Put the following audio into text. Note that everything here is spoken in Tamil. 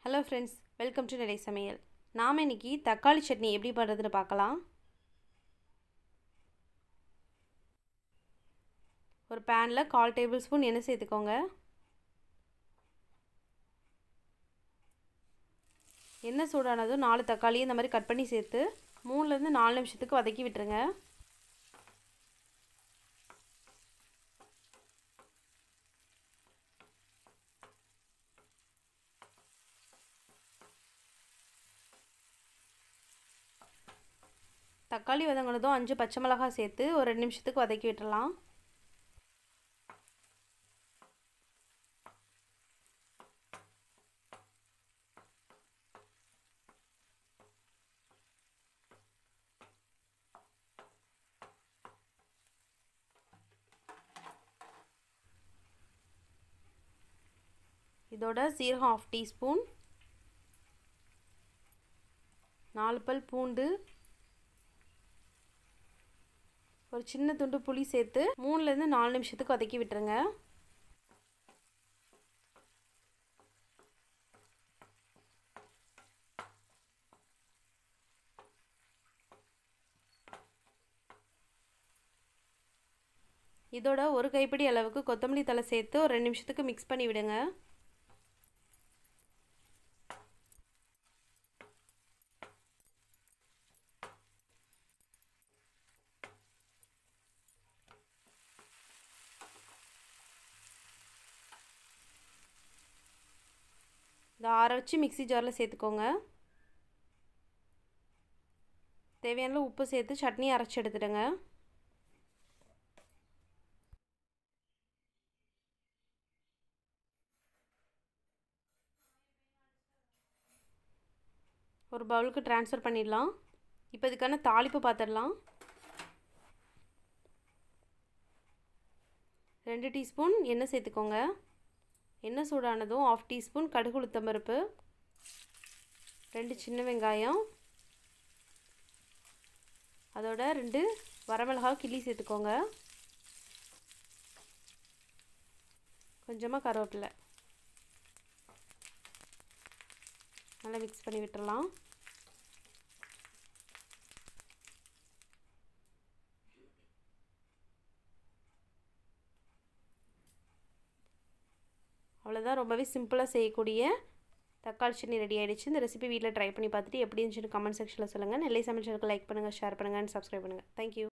ஹலோ ஃப்ரெண்ட்ஸ் வெல்கம் டு நடை சமையல் நாம் இன்னைக்கு தக்காளி சட்னி எப்படி பண்ணுறதுன்னு பார்க்கலாம் ஒரு பேனில் கால் டேபிள் ஸ்பூன் எண்ணெய் சேர்த்துக்கோங்க எண்ணெய் சூடானதும் நாலு தக்காளி இந்த மாதிரி கட் பண்ணி சேர்த்து மூணுலேருந்து நாலு நிமிஷத்துக்கு வதக்கி விட்டுருங்க தக்காளி வதங்கினதும் அஞ்சு பச்சை மிளகாய் சேர்த்து ஒரு ரெண்டு நிமிஷத்துக்கு வதக்கி விட்டுடலாம் இதோட சீரகம் ஆஃப் டீஸ்பூன் நாலு பல் பூண்டு ஒரு சின்ன துண்டு புளி சேர்த்து மூணுலேருந்து நாலு நிமிஷத்துக்கு வதக்கி விட்டுருங்க இதோட ஒரு கைப்பிடி அளவுக்கு கொத்தமல்லி தலை சேர்த்து ஒரு ரெண்டு நிமிஷத்துக்கு மிக்ஸ் பண்ணி விடுங்க இதை ஆற வச்சு மிக்சி ஜாரில் சேர்த்துக்கோங்க தேவையான உப்பு சேர்த்து சட்னி அரைச்சி எடுத்துடுங்க ஒரு பவுலுக்கு ட்ரான்ஸ்ஃபர் பண்ணிடலாம் இப்போ இதுக்கான தாளிப்பு பார்த்துடலாம் ரெண்டு டீஸ்பூன் எண்ணெய் சேர்த்துக்கோங்க எண்ணெய் சூடானதும் ஆஃப் டீஸ்பூன் கடுகு உளுத்தம்பருப்பு ரெண்டு சின்ன வெங்காயம் அதோட ரெண்டு வரமிளகாய் கிள்ளி சேர்த்துக்கோங்க கொஞ்சமாக கருவேப்பிலை நல்லா மிக்ஸ் பண்ணி விட்டுடலாம் அவ்வளோதான் ரொம்பவே சிம்பிளாக செய்யக்கூடிய தக்காளி சட்னி ரெடி ஆகிடுச்சு இந்த ரெசிபி வீட்டில் ட்ரை பண்ணி பார்த்துட்டு எப்படி இருந்துச்சுன்னு கமெண்ட் செக்ஷனில் சொல்லுங்கள் நெல்லை சமைச்சலுக்கு லைக் பண்ணுங்கள் ஷேர் பண்ணுங்கள் அண்ட் சப்ஸ்கிரைப் பண்ணுங்கள் தேங்க்யூ